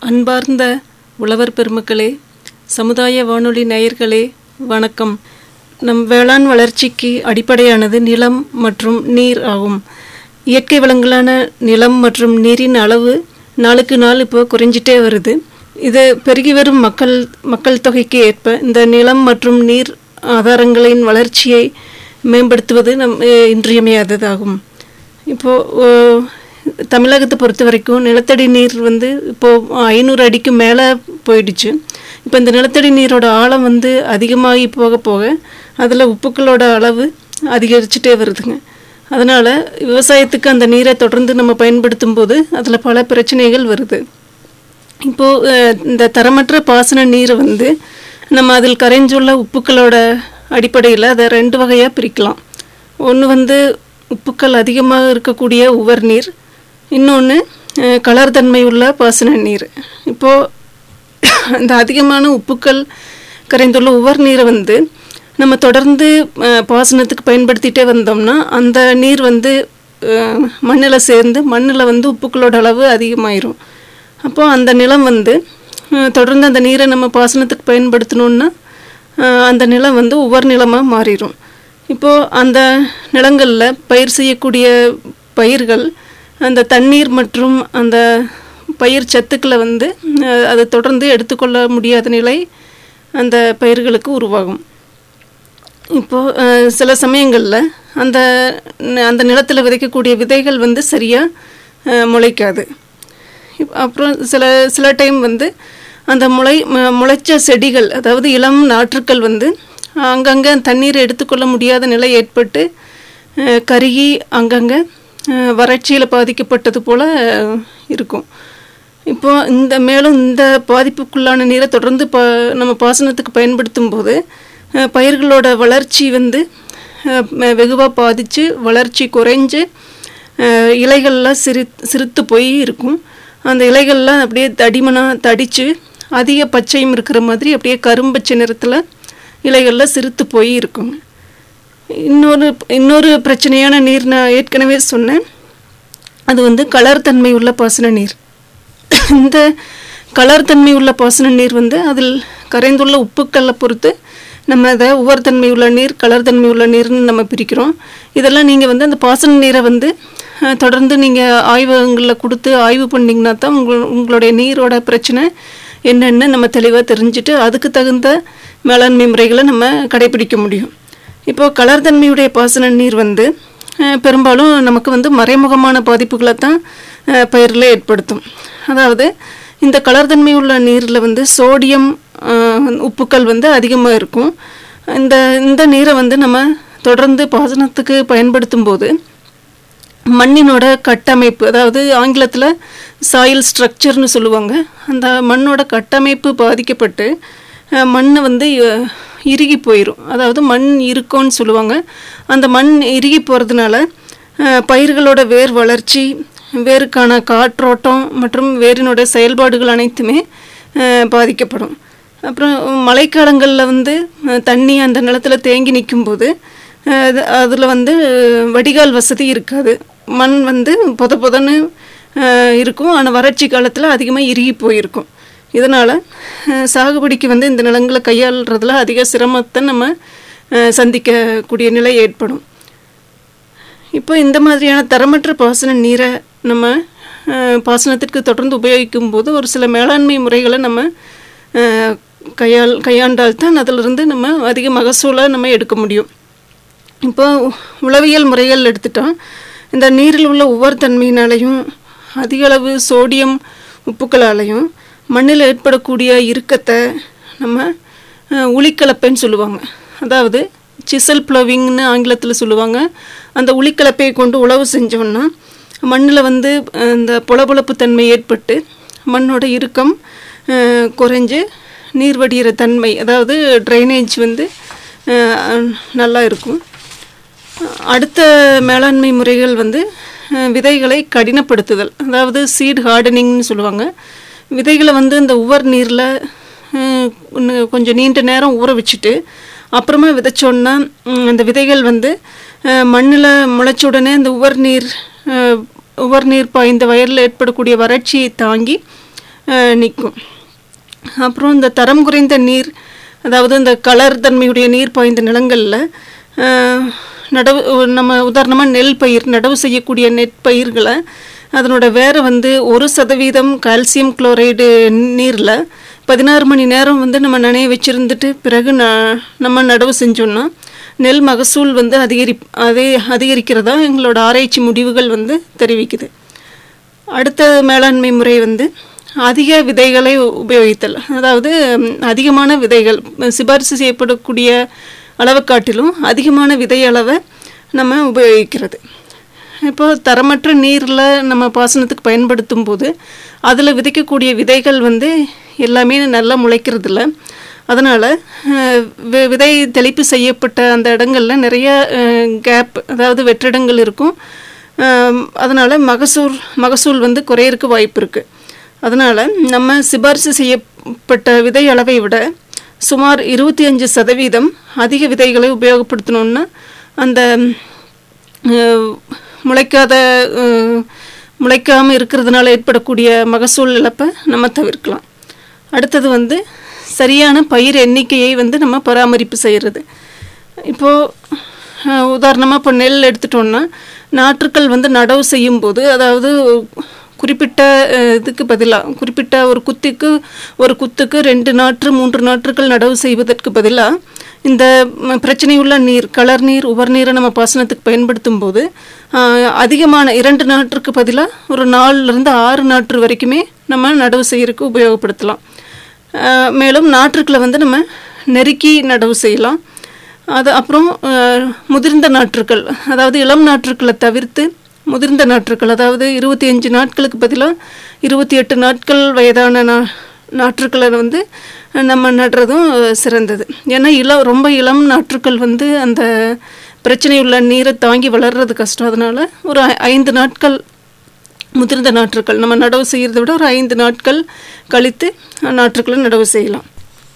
அன்பார்ந்த உழவர் பெருமக்களே சமுதாய வானொலி நேயர்களே வணக்கம் நம் வேளாண் வளர்ச்சிக்கு அடிப்படையானது நிலம் மற்றும் நீர் ஆகும் இயற்கை வளங்களான நிலம் மற்றும் நீரின் அளவு நாளுக்கு நாள் இப்போ குறைஞ்சிட்டே வருது இது பெருகி வரும் மக்கள் மக்கள் தொகைக்கு ஏற்ப இந்த நிலம் மற்றும் நீர் ஆதாரங்களின் வளர்ச்சியை மேம்படுத்துவது நம் அஹ், இன்றியமையாததாகும் இப்போது தமிழகத்தை பொறுத்த வரைக்கும் நிலத்தடி நீர் வந்து இப்போது ஐநூறு அடிக்கு மேலே போயிடுச்சு இப்போ இந்த நிலத்தடி நீரோட ஆழம் வந்து அதிகமாகி போக போக அதில் உப்புக்களோட அளவு அதிகரிச்சுட்டே வருதுங்க அதனால் விவசாயத்துக்கு அந்த நீரை தொடர்ந்து நம்ம பயன்படுத்தும் போது அதில் பல பிரச்சனைகள் வருது இப்போது அஹ், இந்த தரமற்ற பாசன நீரை வந்து நம்ம அதில் கரைஞ்சுள்ள உப்புக்களோட அடிப்படையில் அதை ரெண்டு வகையாக பிரிக்கலாம் ஒன்று வந்து உப்புக்கள் அதிகமாக இருக்கக்கூடிய உவர் நீர் இன்னொன்று கலர் தன்மை உள்ள பாசன நீர் இப்போது இந்த அதிகமான உப்புக்கள் கரைந்துள்ள உவர் நீரை வந்து நம்ம தொடர்ந்து அஹ், பாசனத்துக்கு பயன்படுத்திட்டே வந்தோம்னா அந்த நீர் வந்து மண்ணில் சேர்ந்து மண்ணில் வந்து உப்புக்களோட அளவு அதிகமாயிரும் அப்போ அந்த நிலம் வந்து அஹ், தொடர்ந்து அந்த நீரை நம்ம பாசனத்துக்கு பயன்படுத்தணுன்னா அஹ், அந்த நிலம் வந்து உவர் நிலமாக மாறிடும் இப்போது அந்த நிலங்களில் பயிர் செய்யக்கூடிய பயிர்கள் அந்த தண்ணீர் மற்றும் அந்த பயிர் சத்துக்களை வந்து அஹ், அதை தொடர்ந்து எடுத்துக்கொள்ள முடியாத நிலை அந்த பயிர்களுக்கு உருவாகும் இப்போது சில சமயங்களில் அந்த ந- அந்த நிலத்தில் விதைக்கக்கூடிய விதைகள் வந்து சரியாக முளைக்காது இப்- அப்புறம் சில சில டைம் வந்து அந்த முளை ம- முளைச்ச செடிகள் அதாவது இளம் நாற்றுக்கள் வந்து அங்கங்கே தண்ணீர் எடுத்துக்கொள்ள முடியாத நிலை ஏற்பட்டு அஹ், கருகி அங்கங்கே வறட்சியில் பாதிக்கப்பட்டது போல் இருக்கும் இப்போ இந்த மேலும் இந்த பாதிப்புக்குள்ளான நீரை தொடர்ந்து ப நம்ம பாசனத்துக்கு பயன்படுத்தும் போது அஹ், பயிர்களோட வளர்ச்சி வந்து வெகுவாக பாதித்து வளர்ச்சி குறைஞ்சு அஹ், இலைகள்லாம் சிரி சிறுத்து போய் இருக்கும் அந்த இலைகள்லாம் அப்படியே தடிமனாக தடித்து அதிக பச்சையும் இருக்கிற மாதிரி அப்படியே கரும்பச்சை நிறத்தில் இலைகள்லாம் சிறுத்து போய் இருக்கும் இன்னொரு இன்னொரு பிரச்சனையான நீர் நான் ஏற்கனவே சொன்னேன் அது வந்து கலர் தன்மை உள்ள பாசன நீர் இந்த கலர் தன்மை உள்ள பாசன நீர் வந்து அதில் கரைந்துள்ள உப்புக்களை பொறுத்து நம்ம அதை உவர் தன்மை உள்ள நீர் கலர் தன்மை உள்ள நீர்னு நம்ம பிரிக்கிறோம் இதெல்லாம் நீங்கள் வந்து அந்த பாசன நீரை வந்து அஹ், தொடர்ந்து நீங்கள் ஆய்வகங்களில் கொடுத்து ஆய்வு பண்ணிங்கன்னா தான் உங்கள் உங்களுடைய நீரோட பிரச்சனை என்னென்னு நம்ம தெளிவாக தெரிஞ்சுட்டு அதுக்கு தகுந்த மேலாண்மை முறைகளை நம்ம கடைபிடிக்க முடியும் இப்போ கலர் தன்மையுடைய பாசன நீர் வந்து அஹ், பெரும்பாலும் நமக்கு வந்து மறைமுகமான பாதிப்புகளை தான் அஹ், பயிரில் ஏற்படுத்தும் அதாவது இந்த கலர் தன்மை உள்ள நீரில் வந்து சோடியம் அஹ், உப்புக்கள் வந்து அதிகமாக இருக்கும் இந்த இந்த நீரை வந்து நம்ம தொடர்ந்து பாசனத்துக்கு பயன்படுத்தும் போது மண்ணினோட கட்டமைப்பு அதாவது ஆங்கிலத்தில் சாயில் ஸ்ட்ரக்சர்னு சொல்லுவாங்க அந்த மண்ணோட கட்டமைப்பு பாதிக்கப்பட்டு அஹ், மண் வந்து அஹ், இறுகி போயிடும் அதாவது மண் இருக்கும்னு சொல்லுவாங்க அந்த மண் இறுகி போகிறதுனால பயிர்களோட வேர் வளர்ச்சி வேருக்கான காற்றோட்டம் மற்றும் வேரினோட செயல்பாடுகள் அனைத்துமே அஹ், பாதிக்கப்படும் அப்புறம் மழைக்காலங்களில் வந்து அஹ், தண்ணி அந்த நிலத்துல தேங்கி நிற்கும்போது அதில் வந்து வடிகால் வசதி இருக்காது மண் வந்து பொத பொதன்னு அஹ், இருக்கும் ஆனால் வறட்சி காலத்தில் அதிகமாக இறுகி போயிருக்கும் இதனால் சாகுபடிக்கு வந்து இந்த நிலங்களை கையாளுறதுல அதிக சிரமத்தை நம்ம அஹ், சந்திக்கக்கூடிய நிலை ஏற்படும் இப்போ இந்த மாதிரியான தரமற்ற பாசன நீரை நம்ம அஹ், பாசனத்திற்கு தொடர்ந்து உபயோகிக்கும் போது ஒரு சில மேலாண்மை முறைகளை நம்ம அஹ், கையாள் கையாண்டால் தான் அதிலிருந்து நம்ம அதிக மகசூலை நம்ம எடுக்க முடியும் இப்போ உளவியல் முறைகள் எடுத்துட்டோம் இந்த நீரில் உள்ள உவர் தன்மையினாலையும் அதிக அளவு சோடியம் உப்புக்களாலையும் மண்ணில் ஏற்படக்கூடிய இறுக்கத்தை நம்ம அஹ், உளிக்கலப்பைன்னு சொல்லுவாங்க அதாவது சிசல் ப்ளவிங்னு ஆங்கிலத்தில் சொல்லுவாங்க அந்த உளிக்கலப்பையை கொண்டு உழவு செஞ்சோம்னா மண்ணில் வந்து அஹ், இந்த பொலபொலப்பு தன்மை ஏற்பட்டு மண்ணோட இறுக்கம் அஹ், குறைஞ்சு நீர் வடிகிற தன்மை அதாவது ட்ரைனேஜ் வந்து அஹ், நல்லா இருக்கும் அடுத்த மேலாண்மை முறைகள் வந்து அஹ், விதைகளை கடினப்படுத்துதல் அதாவது சீட் ஹார்டனிங்னு சொல்லுவாங்க விதைகளை வந்து இந்த உவர் நீரில் கொஞ்சம் நீண்ட நேரம் ஊற வச்சுட்டு அப்புறமா விதைச்சோன்னா ம், அந்த விதைகள் வந்து மண்ணில் முளைச்ச உடனே அந்த உவர் நீர் அஹ், உவர் நீர் பாய்ந்த வயலில் ஏற்படக்கூடிய வறட்சியை தாங்கி நிற்கும் அப்புறம் இந்த தரம் குறைந்த நீர் அதாவது இந்த கலர் தன்மையுடைய நீர் பாய்ந்த நிலங்களில் அஹ், நடவு நம்ம உதாரணமாக நெல் பயிர் நடவு செய்யக்கூடிய நெற்பயிர்களை அதனோட வேரை வந்து ஒரு சதவீதம் கால்சியம் குளோரைடு நீரில் பதினாறு மணி நேரம் வந்து நம்ம நனைய வச்சுருந்துட்டு பிறகு ந நம்ம நடவு செஞ்சோம்னா நெல் மகசூல் வந்து அதிகரி அதே அதிகரிக்கிறதா எங்களோட ஆராய்ச்சி முடிவுகள் வந்து தெரிவிக்குது அடுத்த மேலாண்மை முறை வந்து அதிக விதைகளை உபயோகித்தல் அதாவது ம், அதிகமான விதைகள் சிபாரிசு செய்யப்படக்கூடிய அளவை காட்டிலும் அதிகமான விதை அளவை நம்ம உபயோகிக்கிறது இப்போ தரமற்ற நீரில் நம்ம பாசனத்துக்கு பயன்படுத்தும் போது அதில் விதைக்கக்கூடிய விதைகள் வந்து எல்லாமே நல்லா முளைக்கிறதில்ல அதனால் விதை தெளிப்பு செய்யப்பட்ட அந்த இடங்கள்ல நிறைய கேப் அதாவது வெற்றிடங்கள் இருக்கும் அதனால் மகசூல் மகசூல் வந்து குறையறக்கு வாய்ப்பு இருக்குது அதனால் நம்ம சிபாரிசு செய்யப்பட்ட விதை அளவை விட சுமார் இருபத்தி அஞ்சு சதவீதம் அதிக விதைகளை உபயோகப்படுத்தணுன்னா அந்த அஹ், முளைக்காத அஹ், முளைக்காம இருக்கிறதுனால ஏற்படக்கூடிய மகசூல் இழப்பை நம்ம தவிர்க்கலாம் அடுத்தது வந்து சரியான பயிர் எண்ணிக்கையை வந்து நம்ம பராமரிப்பு செய்கிறது இப்போது உதாரணமாக இப்போ நெல் எடுத்துட்டோம்னா நாற்றுக்கள் வந்து நடவு செய்யும்போது அதாவது குறிப்பிட்ட அஹ், இதுக்கு பதிலாக குறிப்பிட்ட ஒரு குத்திக்கு ஒரு குத்துக்கு ரெண்டு நாற்று மூன்று நாற்றுக்கள் நடவு செய்வதற்கு பதிலாக இந்த ம, பிரச்சனையுள்ள நீர் கலர் நீர் உவர் நீரை நம்ம பாசனத்துக்கு பயன்படுத்தும் போது ஆஹ், அதிகமான இரண்டு நாற்றுக்கு பதிலாக ஒரு நாலுலேருந்து ஆறு நாற்று வரைக்குமே நம்ம நடவு செய்யறதுக்கு உபயோகப்படுத்தலாம் ஆஹ், மேலும் நாற்றுக்களை வந்து நம்ம நெருக்கி நடவு செய்யலாம் அது அப்புறம் ஆஹ், முதிர்ந்த நாற்றுக்கள் அதாவது இளம் நாற்றுக்களை தவிர்த்து முதிர்ந்த நாற்றுக்கள் அதாவது இருபத்தி அஞ்சு நாட்களுக்கு பதிலாக இருபத்தி எட்டு நாட்கள் வயதான நா நாற்றுக்களை வந்து நம்ம நடுறதும் சிறந்தது ஏன்னா இளம் ரொம்ப இளம் நாற்றுக்கள் வந்து அந்த பிரச்சனையுள்ள நீரை தாங்கி வளர்றது கஷ்டம் அதனால் ஒரு ஐ- ஐந்து நாட்கள் முதிர்ந்த நாற்றுக்கள் நம்ம நடவு செய்கிறத விட ஒரு ஐந்து நாட்கள் கழித்து நாற்றுக்களை நடவு செய்யலாம்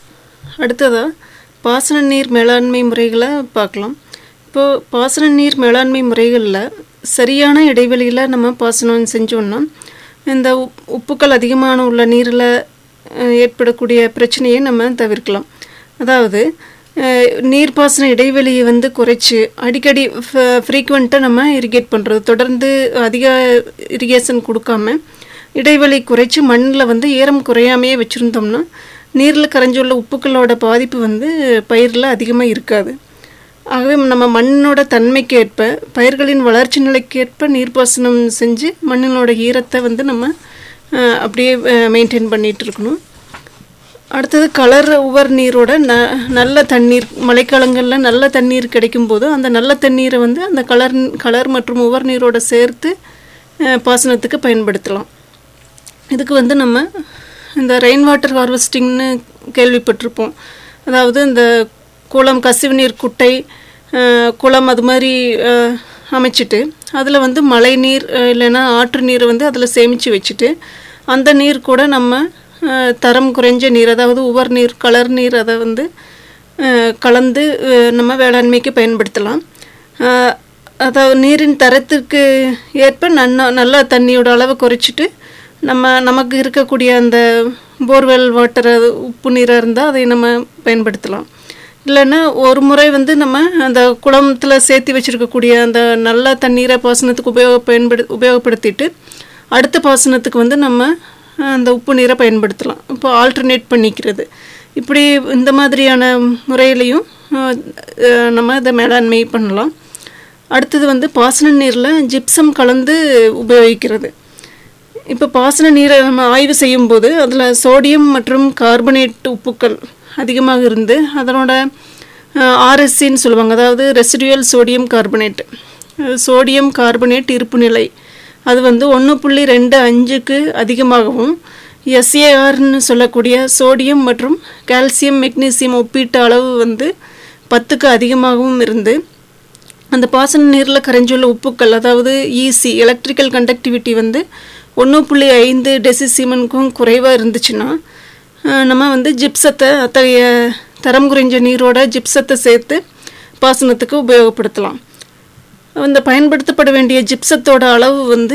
அடுத்ததாக பாசன நீர் மேலாண்மை முறைகளை பார்க்கலாம் இப்போது பாசன நீர் மேலாண்மை முறைகளில் சரியான இடைவெளியில் நம்ம பாசனம் செஞ்சோம்னா இந்த உப் உப்புக்கள் அதிகமான உள்ள நீரில் ஏற்படக்கூடிய பிரச்சனையை நம்ம தவிர்க்கலாம் அதாவது அஹ், நீர்ப்பாசன இடைவெளியை வந்து குறைச்சி அடிக்கடி ஃப்ரீக்வெண்ட்டாக நம்ம இரிகேட் பண்ணுறது தொடர்ந்து அதிக இரிகேஷன் கொடுக்காம இடைவெளி குறைச்சி மண்ணில் வந்து ஈரம் குறையாமையே வச்சுருந்தோம்னா நீரில் கரைஞ்சுள்ள உப்புக்களோட பாதிப்பு வந்து பயிரில் அதிகமாக இருக்காது ஆகவே நம்ம மண்ணோட தன்மைக்கு ஏற்ப பயிர்களின் வளர்ச்சி நிலைக்கேற்ப நீர்ப்பாசனம் செஞ்சு மண்ணினோட ஈரத்தை வந்து நம்ம அஹ், அப்படியே மெயின்டைன் பண்ணிகிட்டு இருக்கணும் அடுத்தது கலர் உவர் நீரோட ந நல்ல தண்ணீர் மழைக்காலங்களில் நல்ல தண்ணீர் கிடைக்கும்போது அந்த நல்ல தண்ணீரை வந்து அந்த கலர் கலர் மற்றும் உவர் நீரோட சேர்த்து அஹ், பாசனத்துக்கு பயன்படுத்தலாம் இதுக்கு வந்து நம்ம இந்த ரெயின் வாட்டர் ஹார்வெஸ்டிங்னு கேள்விப்பட்டிருப்போம் அதாவது இந்த குளம் கசிவு நீர் குட்டை அஹ், குளம் அது மாதிரி அஹ், அமைச்சிட்டு அதில் வந்து மழை நீர் அஹ், இல்லைன்னா ஆற்று நீரை வந்து அதில் சேமித்து வச்சுட்டு அந்த நீர் கூட நம்ம அஹ், தரம் குறைஞ்ச நீர் அதாவது உவர் நீர் கலர் நீர் அதை வந்து அஹ், கலந்து அஹ், நம்ம வேளாண்மைக்கு பயன்படுத்தலாம் அஹ், அதாவது நீரின் தரத்துக்கு ஏற்ப நன்னா நல்லா தண்ணியோட அளவை குறைச்சிட்டு நம்ம நமக்கு இருக்கக்கூடிய அந்த போர்வெல் வாட்டர் உப்பு நீராக இருந்தால் அதை நம்ம பயன்படுத்தலாம் இல்லைன்னா ஒரு முறை வந்து நம்ம அந்த குளத்தில் சேர்த்து வச்சுருக்கக்கூடிய அந்த நல்ல தண்ணீரை பாசனத்துக்கு உபயோக பயன்படு உபயோகப்படுத்திட்டு அடுத்த பாசனத்துக்கு வந்து நம்ம அந்த உப்பு நீரை பயன்படுத்தலாம் இப்போ ஆல்டர்னேட் பண்ணிக்கிறது இப்படி இந்த மாதிரியான முறையிலையும் அஹ், அஹ், நம்ம இதை மேலாண்மை பண்ணலாம் அடுத்தது வந்து பாசன நீரில் ஜிப்சம் கலந்து உபயோகிக்கிறது இப்போ பாசன நீரை நம்ம ஆய்வு செய்யும்போது அதில் சோடியம் மற்றும் கார்பனேட் உப்புக்கள் அதிகமாக இருந்து அதனோட ஆர்எஸ்சின்னு சொல்லுவாங்க அதாவது residual sodium carbonate sodium carbonate இருப்பு நிலை அது வந்து ஒன்று புள்ளி ரெண்டு அஞ்சுக்கு அதிகமாகவும் எஸ்ஏஆர்னு சொல்லக்கூடிய சோடியம் மற்றும் கால்சியம் மெக்னீசியம் ஒப்பீட்டு அளவு வந்து பத்துக்கு அதிகமாகவும் இருந்து அந்த பாசன நீரில் கரைஞ்சுள்ள உப்புக்கள் அதாவது ஈசி எலக்ட்ரிக்கல் கண்டக்டிவிட்டி வந்து ஒன்று புள்ளி ஐந்து டெசிசிமனுக்கும் குறைவாக இருந்துச்சுன்னா அஹ், நம்ம வந்து ஜிப்சத்தை அத்தகைய தரம் குறைஞ்ச நீரோட ஜிப்சத்தை சேர்த்து பாசனத்துக்கு உபயோகப்படுத்தலாம் இந்த பயன்படுத்தப்பட வேண்டிய ஜிப்சத்தோட அளவு வந்து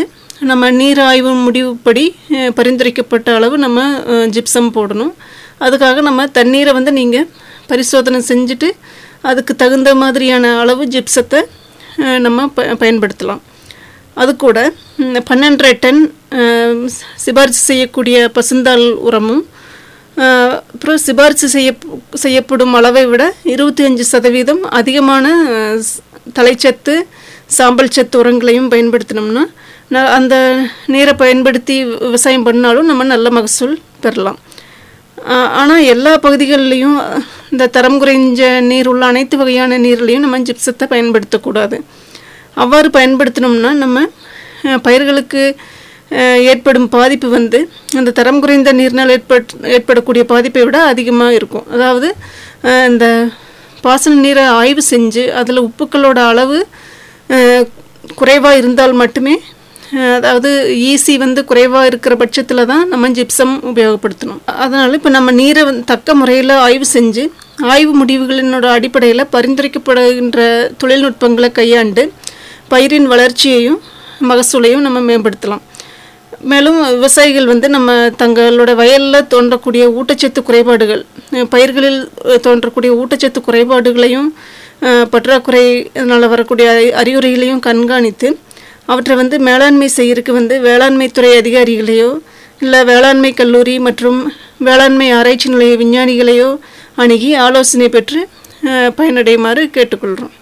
நம்ம நீர் ஆய்வு முடிவுப்படி அஹ், பரிந்துரைக்கப்பட்ட அளவு நம்ம அஹ், ஜிப்சம் போடணும் அதுக்காக நம்ம தண்ணீரை வந்து நீங்கள் பரிசோதனை செஞ்சுட்டு அதுக்கு தகுந்த மாதிரியான அளவு ஜிப்சத்தை அஹ், நம்ம ப பயன்படுத்தலாம் அது கூட ம், பன்னெண்டரை டன் அஹ், சிபாரிசு செய்யக்கூடிய பசுந்தாள் உரமும் அஹ், அப்புறம் சிபாரிசு செய்ய செய்யப்படும் அளவை விட இருபத்தி அஞ்சு சதவீதம் அதிகமான அஹ், ஸ்- தலைச்சத்து சாம்பல் சத்து உரங்களையும் பயன்படுத்தினோம்னா ந- அந்த நீரை பயன்படுத்தி விவசாயம் பண்ணாலும் நம்ம நல்ல மகசூல் பெறலாம் ஆனால் எல்லா பகுதிகள்லேயும் இந்த தரம் குறைஞ்ச நீர் உள்ள அனைத்து வகையான நீர்லையும் நம்ம ஜிப்சத்தை பயன்படுத்தக்கூடாது அவ்வாறு பயன்படுத்தினோம்னா நம்ம அஹ், பயிர்களுக்கு அஹ், ஏற்படும் பாதிப்பு வந்து அந்த தரம் குறைந்த நீர்னால் ஏற்பட் ஏற்படக்கூடிய பாதிப்பை விட அதிகமாக இருக்கும் அதாவது அஹ், இந்த பாசன நீரை ஆய்வு செஞ்சு அதில் உப்புக்களோட அளவு குறைவாக இருந்தால் மட்டுமே அஹ், அதாவது ஈசி வந்து குறைவாக இருக்கிற பட்சத்தில் தான் நம்ம ஜிப்சம் உபயோகப்படுத்தணும் அதனால் இப்போ நம்ம நீரை வந்து தக்க முறையில் ஆய்வு செஞ்சு ஆய்வு முடிவுகளினோட அடிப்படையில் பரிந்துரைக்கப்படுகின்ற தொழில்நுட்பங்களை கையாண்டு பயிரின் வளர்ச்சியையும் மகசூலையும் நம்ம மேம்படுத்தலாம் மேலும் விவசாயிகள் வந்து நம்ம தங்களோட வயலில் தோன்றக்கூடிய ஊட்டச்சத்து குறைபாடுகள் அஹ் பயிர்களில் அஹ் தோன்றக்கூடிய ஊட்டச்சத்து குறைபாடுகளையும் அஹ் பற்றாக்குறை அதனால் வரக்கூடிய அறி- அறிகுறிகளையும் கண்காணித்து அவற்றை வந்து மேலாண்மை செய்யறதுக்கு வந்து வேளாண்மை துறை அதிகாரிகளையோ இல்லை வேளாண்மை கல்லூரி மற்றும் வேளாண்மை ஆராய்ச்சி நிலைய விஞ்ஞானிகளையோ அணுகி ஆலோசனை பெற்று அஹ் பயனடையுமாறு கேட்டுக்கொள்கிறோம்